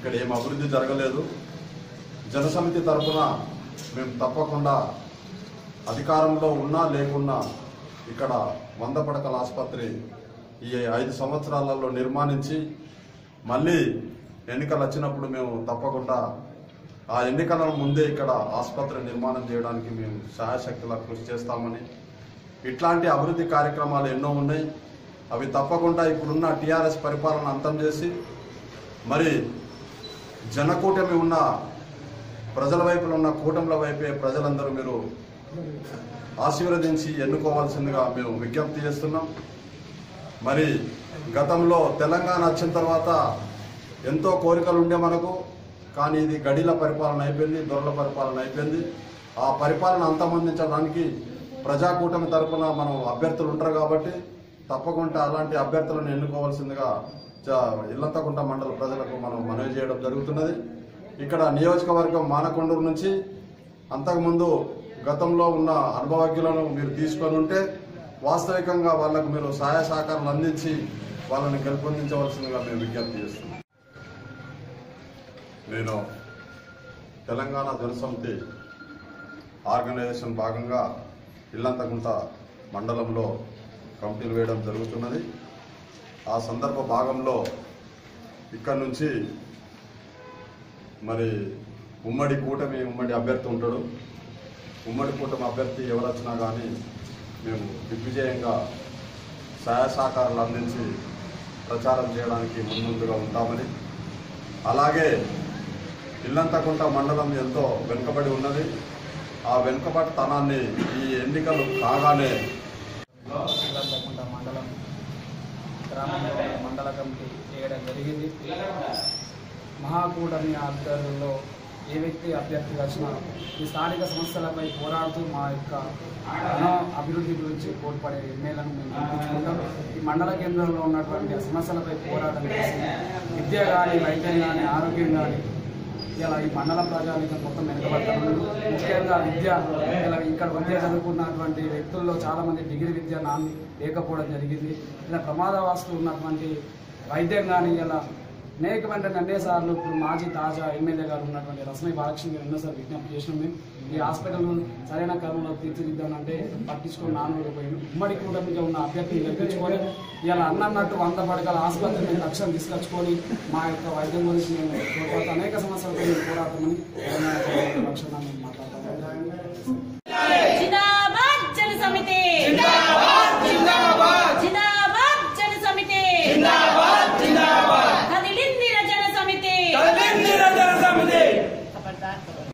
ఇక్కడ ఏం అభివృద్ధి జరగలేదు జనసమితి తరఫున మేము తప్పకుండా అధికారంలో ఉన్నా లేకున్నా ఇక్కడ వంద పడకల ఆసుపత్రి ఈ ఐదు సంవత్సరాలలో నిర్మాణించి మళ్ళీ ఎన్నికలు వచ్చినప్పుడు మేము తప్పకుండా ఆ ఎన్నికల ముందే ఇక్కడ ఆసుపత్రి నిర్మాణం చేయడానికి మేము సహాయశక్తులా కృషి చేస్తామని ఇట్లాంటి అభివృద్ధి కార్యక్రమాలు ఎన్నో ఉన్నాయి అవి తప్పకుండా ఇప్పుడున్న టీఆర్ఎస్ పరిపాలన అంతం చేసి మరి జనకూటమి ఉన్న ప్రజల వైపున ఉన్న కూటమిల వైపే ప్రజలందరూ మీరు ఆశీర్వదించి ఎన్నుకోవాల్సిందిగా మేము విజ్ఞప్తి చేస్తున్నాం మరి గతంలో తెలంగాణ వచ్చిన తర్వాత ఎంతో కోరికలు ఉండే మనకు కానీ ఇది గడిల పరిపాలన అయిపోయింది దొరల పరిపాలన అయిపోయింది ఆ పరిపాలన అంతమొందించడానికి ప్రజాకూటమి తరపున మనం అభ్యర్థులు ఉంటారు కాబట్టి తప్పకుండా అలాంటి అభ్యర్థులను ఎన్నుకోవాల్సిందిగా చ- ఇల్లంతకుంట మండల ప్రజలకు మనం మనవి చేయడం జరుగుతున్నది ఇక్కడ నియోజకవర్గం మానకొండూరు నుంచి అంతకుముందు గతంలో ఉన్న అనుభవజ్ఞులను మీరు తీసుకొని ఉంటే వాస్తవికంగా వాళ్ళకు మీరు సహాయ సహకారాలు అందించి వాళ్ళని గెలుపొందించవలసిందిగా మేము విజ్ఞప్తి చేస్తున్నాం నేను తెలంగాణ జనసమితి ఆర్గనైజేషన్ భాగంగా ఇల్లంతకుంట మండలంలో కమిటీలు వేయడం జరుగుతున్నది ఆ సందర్భ భాగంలో ఇక్కడ నుంచి మరి ఉమ్మడి కూటమి ఉమ్మడి అభ్యర్థి ఉంటాడు ఉమ్మడి కూటమి అభ్యర్థి ఎవరు వచ్చినా కానీ మేము దిగ్విజయంగా సహాయ సహకారాలు అందించి ప్రచారం చేయడానికి ముందుగా ఉంటామని అలాగే ఇల్లంతకుంట మండలం ఎంతో వెనుకబడి ఉన్నది ఆ వెనుకబడితనాన్ని ఈ ఎన్నికలు కాగానే శ్రీలంకకుంట మండలం గ్రామంలో ఉన్న మండల కమిటీ చేయడం జరిగింది మహాకూటమి ఆధ్వర్యంలో ఏ వ్యక్తి అభ్యర్థి వచ్చినా ఈ స్థానిక సమస్యలపై పోరాడుతూ మా యొక్క ఎన్నో అభివృద్ధి గురించి కోల్పడే ఎమ్మెల్యేలను మేము గెలిపించుకుంటాం ఈ మండల కేంద్రంలో ఉన్నటువంటి సమస్యలపై పోరాటం చేసి విద్య కానీ వైద్యం కానీ ఆరోగ్యం కానీ ఇలా ఈ మండల ప్రజానికం మొత్తం వెనుకబడతారు ముఖ్యంగా విద్య ఇలా ఇక్కడ విద్య చదువుకున్నటువంటి వ్యక్తుల్లో చాలా మంది డిగ్రీ విద్య నాన్ లేకపోవడం జరిగింది ఇలా ప్రమాదవాస్తు ఉన్నటువంటి వైద్యం కానీ ఇలా అనేకమైన అన్నేసార్లు ఇప్పుడు మాజీ తాజా ఎమ్మెల్యే గారు ఉన్నటువంటి రస్మై బాలకృష్ణ గారు ఎన్నోసార్లు విజ్ఞప్తి చేసినాం మేము ఈ హాస్పిటల్ సరైన క్రమంలో తీర్చిదిద్దామంటే పట్టించుకొని నాన్న పోయింది ఉమ్మడి కూటమిగా ఉన్న అభ్యర్థిని గెలిపించుకొని ఇలా అన్నట్టు వంద పడగల ఆసుపత్రిని లక్ష్యం తీసుకొచ్చుకొని మా యొక్క వైద్యం గురించి మేము కోరుకోవడం అనేక సమస్యలపై మేము పోరాడతామని తెలంగాణ ప్రభుత్వ పక్షాన మేము మాట్లాడతాం జిందాబాద్ జన సమితి జిందాబాద్ జన సమితి కదిలిందిర జన సమితి కదిలిందిర జన సమితి